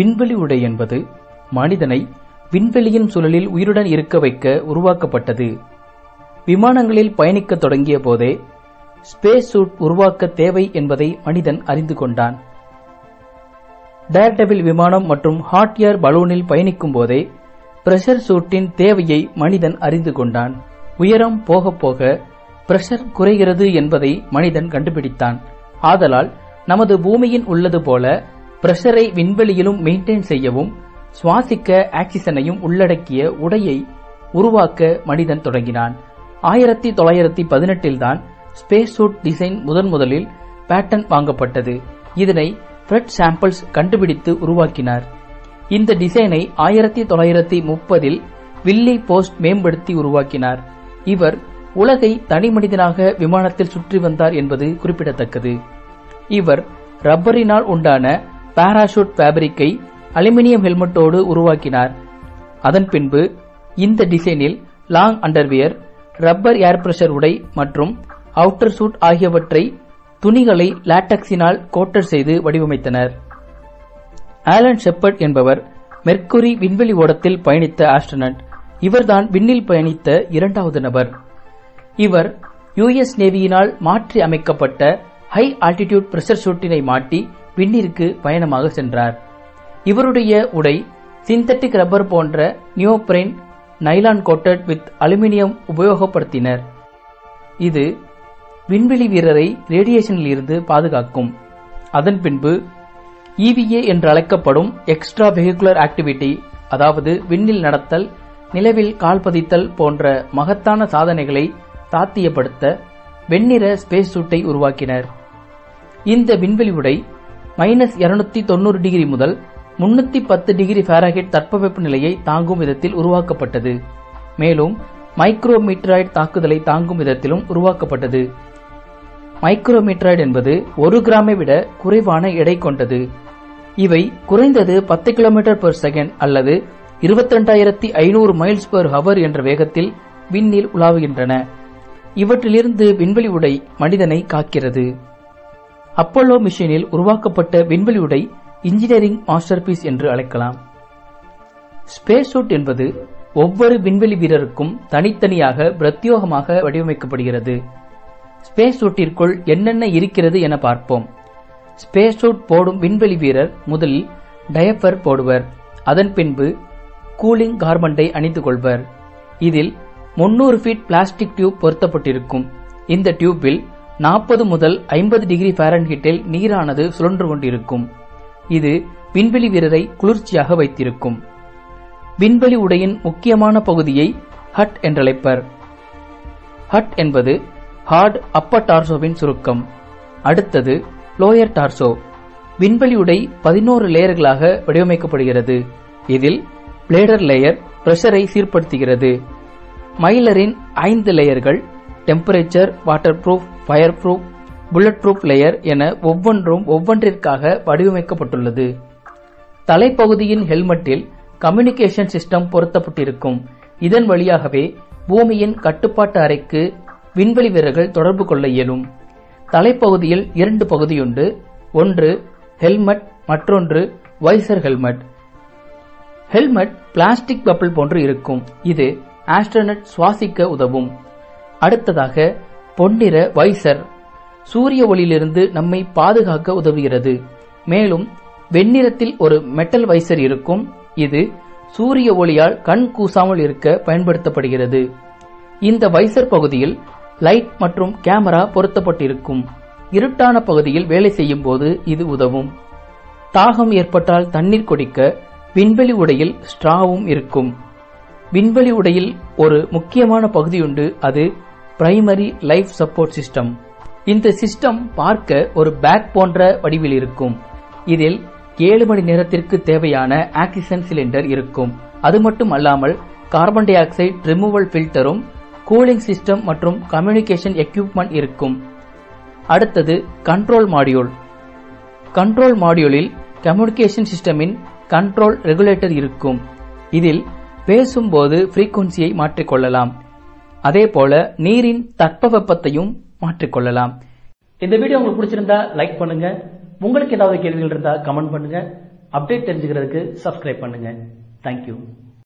விண்வெளி உடை என்பது மனிதனை விண்வெளியின் சூழலில் உயிருடன் இருக்க வைக்க உருவாக்கப்பட்டது விமானங்களில் பயணிக்கத் தொடங்கிய போதே ஸ்பேஸ் சூட் உருவாக்க தேவை என்பதை மனிதன் அறிந்து கொண்டான் டேர்டெவில் விமானம் மற்றும் ஹாட் ஏர் பலூனில் பயணிக்கும் போதே பிரஷர் சூட்டின் தேவையை மனிதன் அறிந்து கொண்டான் உயரம் போக போக பிரஷர் குறைகிறது என்பதை மனிதன் கண்டுபிடித்தான் ஆதலால் நமது பூமியின் உள்ளது போல பிரஷரை விண்வெளியிலும் மெயின்டைன் செய்யவும் சுவாசிக்க ஆக்சிஜனையும் உள்ளடக்கிய உடையை உருவாக்க மனிதன் தொடங்கினான் ஆயிரத்தி தொள்ளாயிரத்தி பதினெட்டில் தான் ஸ்பேஸ் சூட் டிசைன் முதன் முதலில் பேட்டன் வாங்கப்பட்டது இதனை ஃப்ரெட் சாம்பிள்ஸ் கண்டுபிடித்து உருவாக்கினார் இந்த டிசைனை ஆயிரத்தி தொள்ளாயிரத்தி முப்பதில் வில்லி போஸ்ட் மேம்படுத்தி உருவாக்கினார் இவர் உலகை தனி மனிதனாக விமானத்தில் சுற்றி வந்தார் என்பது குறிப்பிடத்தக்கது இவர் ரப்பரினால் உண்டான பாராஷூட் ஃபேப்ரிக்கை அலுமினியம் ஹெல்மெட்டோடு உருவாக்கினார் அதன் பின்பு இந்த டிசைனில் long underwear rubber air pressure உடை மற்றும் அவுட்டர் சூட் ஆகியவற்றை துணிகளை லாட்டக்ஸினால் கோட்டர் செய்து வடிவமைத்தனர் ஆலன் ஷெப்பர்ட் என்பவர் மெர்க்குரி விண்வெளி ஓடத்தில் பயணித்த ஆஸ்ட்ரோனட் இவர்தான் விண்ணில் பயணித்த இரண்டாவது நபர் இவர் யுஎஸ் நேவியினால் மாற்றி அமைக்கப்பட்ட ஹை ஆல்டிடியூட் பிரஷர் சூட்டினை மாட்டி விண்ணிற்கு பயணமாக சென்றார் இவருடைய உடை சிந்தட்டிக் ரப்பர் போன்ற neoprene nylon coated with aluminium உபயோகப்படுத்தினர் இது விண்வெளி வீரரை ரேடியேஷனில் இருந்து பாதுகாக்கும் அதன் பின்பு இவிஏ என்று அழைக்கப்படும் எக்ஸ்ட்ரா வெஹிகுலர் ஆக்டிவிட்டி அதாவது விண்ணில் நடத்தல் நிலவில் கால் பதித்தல் போன்ற மகத்தான சாதனைகளை சாத்தியப்படுத்த வெண்ணிற ஸ்பேஸ் சூட்டை உருவாக்கினர் இந்த விண்வெளி உடை மைனஸ் இருநூத்தி தொண்ணூறு டிகிரி முதல் முன்னூத்தி பத்து டிகிரி ஃபாரன்ஹீட் தட்பவெப்ப நிலையை தாங்கும் விதத்தில் உருவாக்கப்பட்டது மேலும் மைக்ரோமீட்டராய்டு தாக்குதலை தாங்கும் விதத்திலும் உருவாக்கப்பட்டது மைக்ரோமீட்டராய்டு என்பது ஒரு கிராமை விட குறைவான எடை கொண்டது இவை குறைந்தது பத்து கிலோமீட்டர் பெர் செகண்ட் அல்லது இருபத்தி ரெண்டாயிரத்தி ஐநூறு மைல்ஸ் பெர் ஹவர் என்ற வேகத்தில் விண்ணில் உலாவுகின்றன இவற்றிலிருந்து விண்வெளி உடை மனிதனை காக்கிறது அப்போலோ மிஷனில் உருவாக்கப்பட்ட விண்வெளி உடை இன்ஜினியரிங் மாஸ்டர் பீஸ் என்று அழைக்கலாம் ஸ்பேஸ் சூட் என்பது ஒவ்வொரு விண்வெளி வீரருக்கும் தனித்தனியாக பிரத்யோகமாக வடிவமைக்கப்படுகிறது ஸ்பேஸ் சூட்டிற்குள் என்னென்ன இருக்கிறது என பார்ப்போம் ஸ்பேஸ் சூட் போடும் விண்வெளி வீரர் முதலில் டயப்பர் போடுவர் அதன் பின்பு கூலிங் கார்பண்டை அணிந்து கொள்வர் இதில் 300 ஃபீட் பிளாஸ்டிக் டியூப் பொருத்தப்பட்டிருக்கும் இந்த டியூப்பில் 40 முதல் 50 டிகிரி ஃபாரன்ஹீட்டில் நீரானது சுழன்று கொண்டிருக்கும் இது விண்வெளி வீரரை குளிர்ச்சியாக வைத்திருக்கும் விண்வெளி உடையின் முக்கியமான பகுதியை ஹட் என்றழைப்பர் ஹட் என்பது ஹார்ட் அப்பர் டார்சோவின் சுருக்கம் அடுத்தது லோயர் டார்சோ விண்வெளி உடை பதினோரு லேயர்களாக வடிவமைக்கப்படுகிறது இதில் பிளேடர் லேயர் பிரஷரை சீர்படுத்துகிறது மைலரின் ஐந்து லேயர்கள் temperature waterproof fireproof bulletproof layer என ஒவ்வொன்றும் ஒவ்வொன்றிற்காக வடிவமைக்கப்பட்டுள்ளது தலைப்பகுதியின் ஹெல்மெட்டில் கம்யூனிகேஷன் சிஸ்டம் பொருத்தப்பட்டிருக்கும் இதன் வழியாகவே பூமியின் கட்டுப்பாட்டு அறைக்கு விண்வெளி வீரர்கள் தொடர்பு கொள்ள இயலும் தலைப்பகுதியில் இரண்டு பகுதியுண்டு ஒன்று ஹெல்மெட் மற்றொன்று visor helmet helmet plastic bubble போன்று இருக்கும் இது ஆஸ்ட்ரோனட் சுவாசிக்க உதவும் அடுத்ததாக பொன்னிற வைசர் சூரிய ஒளியிலிருந்து நம்மை பாதுகாக்க உதவுகிறது மேலும் வெண்ணிறத்தில் ஒரு மெட்டல் வைசர் இருக்கும் இது சூரிய ஒளியால் கண் கூசாமல் இருக்க பயன்படுத்தப்படுகிறது இந்த வைசர் பகுதியில் லைட் மற்றும் கேமரா பொருத்தப்பட்டிருக்கும் இருட்டான பகுதியில் வேலை செய்யும் போது இது உதவும் தாகம் ஏற்பட்டால் தண்ணீர் குடிக்க விண்வெளி உடையில் ஸ்ட்ராவும் இருக்கும் விண்வெளி உடையில் ஒரு முக்கியமான பகுதியுண்டு அது பிரைமரி லைஃப் சப்போர்ட் சிஸ்டம் இந்த சிஸ்டம் பார்க்க ஒரு பேக் போன்ற வடிவில் இருக்கும் இதில் ஏழு மணி நேரத்திற்கு தேவையான ஆக்சிஜன் சிலிண்டர் இருக்கும் அது மட்டும் அல்லாமல் கார்பன் டை ஆக்சைடு ரிமூவல் ஃபில்டரும் கூலிங் சிஸ்டம் மற்றும் கம்யூனிகேஷன் எக்யூப்மெண்ட் இருக்கும் அடுத்தது கண்ட்ரோல் மாடியூல் கண்ட்ரோல் மாடியூலில் கம்யூனிகேஷன் சிஸ்டமின் கண்ட்ரோல் ரெகுலேட்டர் இருக்கும் இதில் பேசும்போது ஃப்ரீக்குவன்சியை மாற்றிக்கொள்ளலாம் அதேபோல நீரின் தட்பவெப்பத்தையும் மாற்றிக்கொள்ளலாம் இந்த வீடியோ உங்களுக்கு பிடிச்சிருந்தா லைக் பண்ணுங்க உங்களுக்கு ஏதாவது கேள்விகள் இருந்தா கமெண்ட் பண்ணுங்க அப்டேட் தெரிஞ்சுக்கிறதுக்கு சப்ஸ்கிரைப் பண்ணுங்க தேங்க்யூ